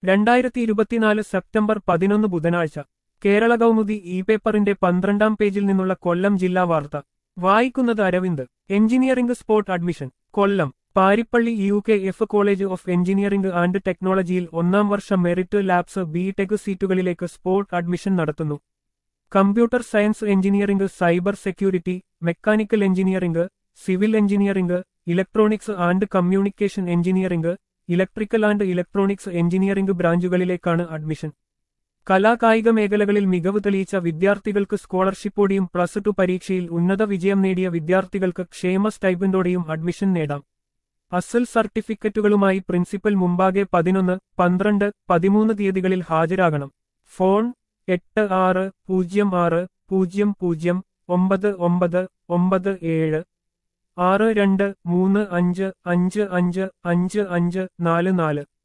രണ്ടായിരത്തി ഇരുപത്തിനാല് സെപ്റ്റംബർ പതിനൊന്ന് ബുധനാഴ്ച കേരള കൗമുദി ഇ പേപ്പറിന്റെ പന്ത്രണ്ടാം പേജിൽ നിന്നുള്ള കൊല്ലം ജില്ലാ വാർത്ത വായിക്കുന്നത് Aravind engineering spot admission Kollam Paripally U K F college of engineering and ടെക്നോളജിയിൽ ഒന്നാം വർഷ മെറിറ്റ് ലാബ്സ് ബി ടെക് സീറ്റുകളിലേക്ക് സ്പോട്ട് അഡ്മിഷൻ നടത്തുന്നു computer science engineering cyber security mechanical engineering civil engineering electronics and communication engineering electrical and electronics engineering ബ്രാഞ്ചുകളിലേക്കാണ് admission കലാകായിക മേഖലകളിൽ മികവ് തെളിയിച്ച വിദ്യാർത്ഥികൾക്ക് സ്കോളർഷിപ്പോടെയും പ്ലസ് ടു പരീക്ഷയിൽ ഉന്നത വിജയം നേടിയ വിദ്യാർത്ഥികൾക്ക് ക്ഷേമ സ്റ്റൈപ്പൻഡോടെയും അഡ്മിഷൻ നേടാം അസൽ സർട്ടിഫിക്കറ്റുകളുമായി പ്രിൻസിപ്പൽ മുമ്പാകെ പതിനൊന്ന് പന്ത്രണ്ട് പതിമൂന്ന് തീയതികളിൽ ഹാജരാകണം ഫോൺ എട്ട് ആറ് പൂജ്യം ആറ് പൂജ്യം പൂജ്യം ഒമ്പത് ഒമ്പത് ഒമ്പത് ഏഴ് ആറ് രണ്ട് മൂന്ന് അഞ്ച് അഞ്ച് അഞ്ച് അഞ്ച് അഞ്ച് നാല് നാല്